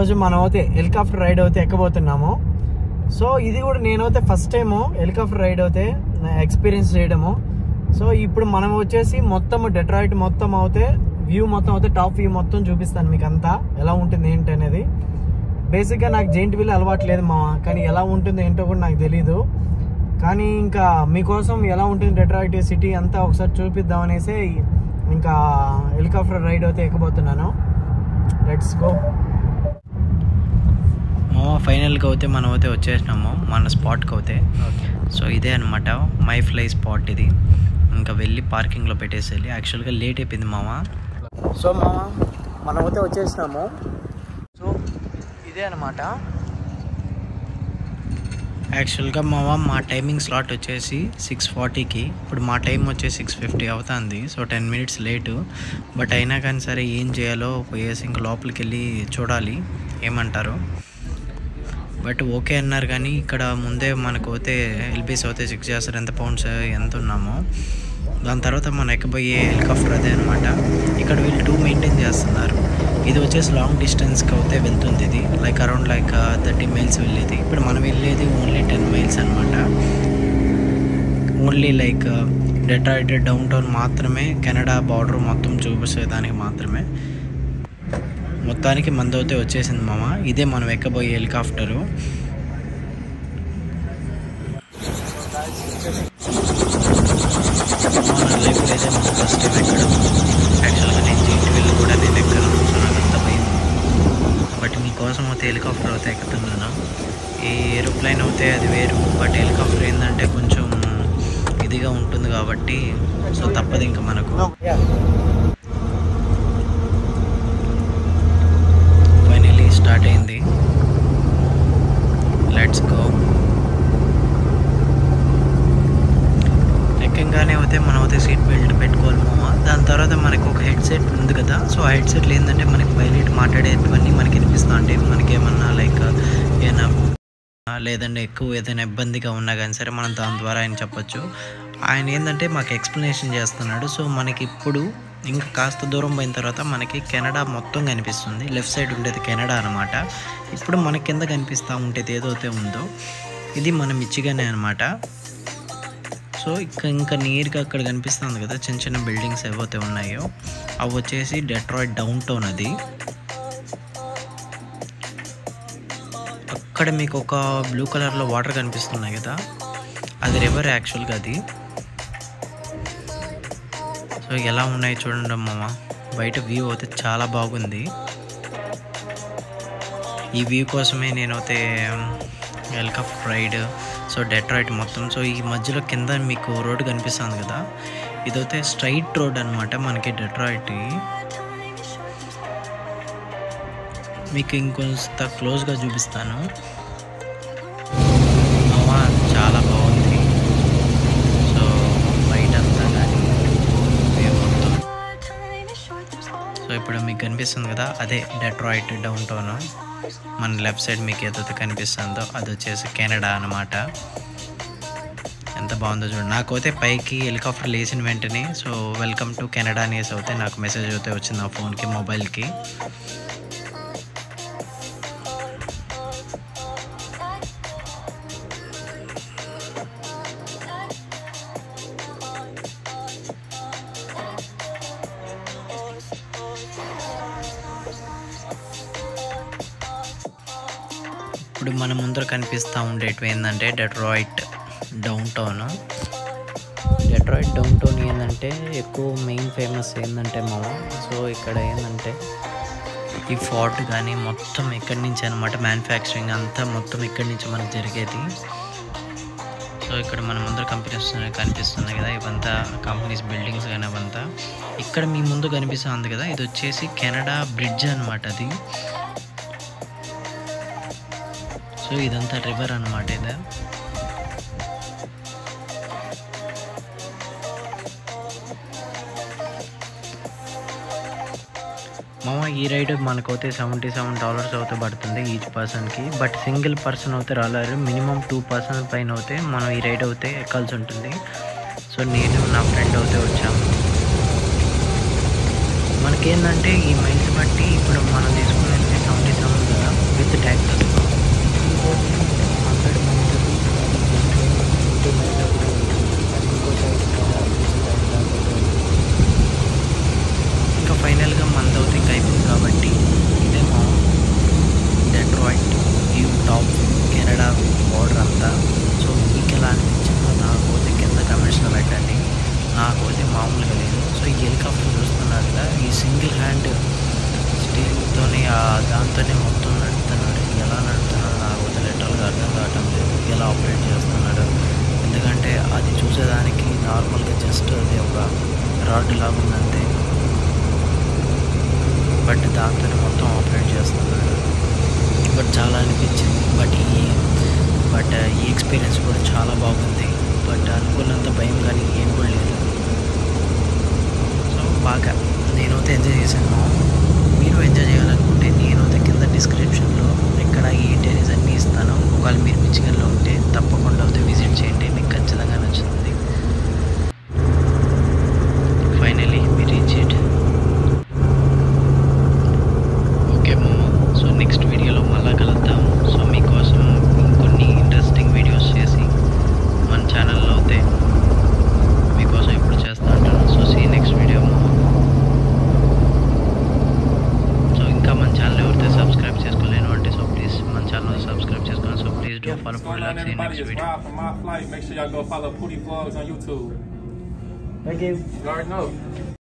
ఈరోజు మనం అయితే హెలికాప్టర్ రైడ్ అయితే ఎక్కబోతున్నాము సో ఇది కూడా నేనైతే ఫస్ట్ టైం హెలికాప్టర్ రైడ్ అయితే ఎక్స్పీరియన్స్ చేయడము సో ఇప్పుడు మనం వచ్చేసి మొత్తం డెట్రాయిట్ మొత్తం అయితే వ్యూ మొత్తం అయితే టాప్ వ్యూ మొత్తం చూపిస్తాను మీకు అంతా ఎలా ఉంటుంది ఏంటి అనేది బేసిక్గా నాకు జెయింట్ వీల్ అలవాటు లేదు మా కానీ ఎలా ఉంటుంది ఏంటో కూడా నాకు తెలీదు కానీ ఇంకా మీకోసం ఎలా ఉంటుంది డెట్రాయిట్ సిటీ అంతా ఒకసారి చూపిద్దాం అనేసి ఇంకా హెలికాప్టర్ రైడ్ అయితే ఎక్కబోతున్నాను లెట్స్ గో మామ ఫైనల్గా అయితే మనం అయితే వచ్చేసినాము మన స్పాట్కి అయితే సో ఇదే అనమాట మై ఫ్లై స్పాట్ ఇది ఇంకా వెళ్ళి పార్కింగ్లో పెట్టేసి వెళ్ళి యాక్చువల్గా లేట్ అయిపోయింది మామ సో మా మనం అయితే వచ్చేసినాము సో ఇదే అనమాట యాక్చువల్గా మామ మా టైమింగ్ స్లాట్ వచ్చేసి సిక్స్ ఫార్టీకి ఇప్పుడు మా టైం వచ్చేసి సిక్స్ ఫిఫ్టీ అవుతుంది so ten minutes late but అయినా కానీ సరే ఏం చేయాలో పోయేసి ఇంక లోపలికి వెళ్ళి చూడాలి ఏమంటారు బట్ ఓకే అన్నారు కానీ ఇక్కడ ముందే మనకు అయితే ఎల్బీస్ అయితే చెక్ చేస్తారు ఎంత పౌండ్స్ ఎంత ఉన్నామో దాని తర్వాత మనం ఎక్కబోయే హెలికాప్టర్ అదే అనమాట ఇక్కడ వీళ్ళు టూ మెయింటైన్ చేస్తున్నారు ఇది వచ్చేసి లాంగ్ డిస్టెన్స్కి అయితే వెళ్తుంది ఇది like around like thirty miles వెళ్ళేది ఇప్పుడు మనం వెళ్ళేది ఓన్లీ టెన్ మైల్స్ అనమాట only like Detroit downtown మాత్రమే కెనడా బార్డర్ మొత్తం చూపించేదానికి మాత్రమే మొత్తానికి మందవుతే వచ్చేసింది మామ ఇదే మనం ఎక్కబోయే హెలికాప్టరు మన లైఫ్లో అయితే మనం ఫస్ట్ టైం ఎక్కడం యాక్చువల్గా నేను జెయింట్ వీల్ కూడా నేను ఎక్కను సో నాకు అంత భయం బట్ మీకోసం అయితే హెలికాప్టర్ అయితే ఎక్కుతున్నాను ఈ ఏరోప్లైన్ అయితే అది వేరు బట్ హెలికాప్టర్ ఏంటంటే కొంచెం ఇదిగా ఉంటుంది కాబట్టి సో తప్పదు ఇంకా మనకు ఫైనలీ స్టార్ట్ అయింది లెట్స్ గో ఎక్కంగానే అయితే మనం అయితే సీట్ బెల్ట్ పెట్టుకోవాలి మామ దాని తర్వాత మనకు ఒక హెడ్ సెట్ ఉంది కదా సో ఆ హెడ్ సెట్లు ఏంటంటే మనకి పైలట్ మాట్లాడేటివన్నీ మనకి వినిపిస్తూ ఉంటాయి మనకి ఏమన్నా లైక్ ఏమైనా లేదంటే ఎక్కువ ఏదైనా ఇబ్బందిగా ఉన్నా కానీ సరే మనం దాని ద్వారా ఆయన చెప్పొచ్చు ఆయన ఏంటంటే మాకు ఎక్స్ప్లెనేషన్ చేస్తున్నాడు సో మనకి ఇప్పుడు ఇంకా కాస్త దూరం పోయిన తర్వాత మనకి కెనడా మొత్తం కనిపిస్తుంది లెఫ్ట్ సైడ్ ఉండేది కెనడా అనమాట ఇప్పుడు మన కింద కనిపిస్తూ ఉండేది ఏదైతే ఉందో ఇది మన మిచ్చిగానే అనమాట సో ఇంకా ఇంకా నియర్గా అక్కడ కనిపిస్తుంది కదా చిన్న చిన్న బిల్డింగ్స్ ఏవైతే ఉన్నాయో అవి వచ్చేసి డెట్రాయిడ్ డౌన్ టౌన్ అది అక్కడ మీకు ఒక బ్లూ కలర్లో వాటర్ కనిపిస్తున్నాయి కదా అది రివర్ యాక్చువల్గా అది సో ఎలా ఉన్నాయి చూడండి మామ బయట వ్యూ అయితే చాలా బాగుంది ఈ వ్యూ కోసమే నేనైతే హెలికాప్టర్ రైడ్ సో డెట్రాయిట్ మొత్తం సో ఈ మధ్యలో కింద మీకు రోడ్డు కనిపిస్తుంది కదా ఇదైతే స్ట్రైట్ రోడ్ అనమాట మనకి డెట్రాయిట్ మీకు ఇంకొంత క్లోజ్గా చూపిస్తాను మామ చాలా బాగుంది సో బయట అంతా కానీ వ్యూ మొత్తం సో ఇప్పుడు మీకు కనిపిస్తుంది కదా అదే డెట్రాయిట్ డౌన్ టౌన్ మన లెఫ్ట్ సైడ్ మీకు ఏదైతే కనిపిస్తుందో అది వచ్చేసి కెనడా అనమాట ఎంత బాగుందో చూడండి నాకైతే పైకి హెలికాప్టర్ లేచిన వెంటనే సో వెల్కమ్ టు కెనడా అనేసి అయితే నాకు మెసేజ్ అయితే వచ్చింది నా ఫోన్కి మొబైల్కి ఇప్పుడు మన ముందర కనిపిస్తూ ఉండేటివి ఏంటంటే Detroit downtown Detroit downtown ఏంటంటే ఎక్కువ మెయిన్ ఫేమస్ ఏంటంటే మామ సో ఇక్కడ ఏంటంటే ఈ ఫోర్ట్ కానీ మొత్తం ఇక్కడి నుంచి అనమాట మ్యానుఫ్యాక్చరింగ్ అంతా మొత్తం ఇక్కడి నుంచి మనకు జరిగేది సో ఇక్కడ మన ముందర కంపెనీస్ కనిపిస్తున్నాయి కదా ఇవంతా కంపెనీస్ బిల్డింగ్స్ కానీ అవంతా ఇక్కడ మీ ముందు కనిపిస్తుంది కదా ఇది వచ్చేసి కెనడా బ్రిడ్జ్ అనమాట అది సో ఇదంతా రివర్ అనమాట ఇది మామ ఈ రైడ్ మనకైతే సెవెంటీ సెవెన్ డాలర్స్ అయితే పడుతుంది ఈచ్ పర్సన్కి బట్ సింగిల్ పర్సన్ అయితే రాలేరు మినిమం టూ పర్సన్ పైన అయితే మనం ఈ రైడ్ అయితే ఎక్కాల్సి ఉంటుంది సో నేను నా ఫ్రెండ్ అయితే వచ్చాము మనకేంటంటే ఈ మైల్స్ బట్టి ఇప్పుడు మనం తీసుకునే సెవెంటీ సెవెన్ కదా విత్ ట్యాంక్ హండ్రెడ్ ఇంకా ఫైనల్గా మనది అవుతే ఇంకా అయిపోయింది కాబట్టి ఇదే మా Detroit view top Canada border అంతా సో మీకు ఎలా అనిపించిందో నాకు అయితే కింద కమెంట్స్లో పెట్టండి నాకు అయితే మామూలుగా లేదు సో ఈ హెలికాప్టర్ చూస్తున్నారు కదా ఈ సింగిల్ హ్యాండ్ స్టీరింగ్తోనే దాంతోనే మొత్తం నడుపుతున్నాడు ఎలా నడుపుతున్నాడు నాకు అయితే లిటరల్గా అర్థం కావటం లేదు ఎలా ఆపరేట్ చేస్తున్నాడు ఎందుకంటే అది చూసేదానికి నార్మల్గా జస్ట్ అది ఒక రాడ్ లాగా ఉందంతే బట్ దాంతోనే మొత్తం ఆపరేట్ చేస్తున్నాడు బట్ చాలా అనిపించింది బట్ ఈ బట్ ఈ ఎక్స్పీరియన్స్ కూడా చాలా బాగుంది బట్ అనుకున్నంత భయం కానీ ఏం కూడా లేదు సో బాగా నేనైతే ఎంజాయ్ చేశాను మీరు ఎంజాయ్ చేయాలనుకుంటే నేనైతే కింద డిస్క్రిప్షన్లో ఎక్కడ ఏంటి అనేసి అన్నీ ఇస్తాను ఒకవేళ మీరు మిచిగన్లో ఉంటే తప్పకుండా అయితే విజిట్ చేయండి మీకు ఖచ్చితంగా నచ్చుతుంది ఫైనలీ మీరు రీచ్ ఇట్ ఓకే మామ సో నెక్స్ట్ వీడియోలో మళ్ళా కలుద్దాం సో మీకోసం ఇంకొన్ని ఇంట్రెస్టింగ్ వీడియోస్ చేసి మన ఛానల్లో అయితే మీకోసం ఇప్పుడు చేస్తా ఉంటాను సో సీ నెక్స్ట్ వీడియో మామ సో ఇంకా మన ఛానల్ ఎవరైతే సబ్స్క్రైబ్ చేసుకోలేను అంటే సో ప్లీజ్ మన ఛానల్ సబ్స్క్రైబ్ చేసుకోండి so please do follow What's going on, for everybody? Next It's video Rob from My Flight. Make sure y'all go follow Pooty Vlogs on YouTube. Thank you You already know.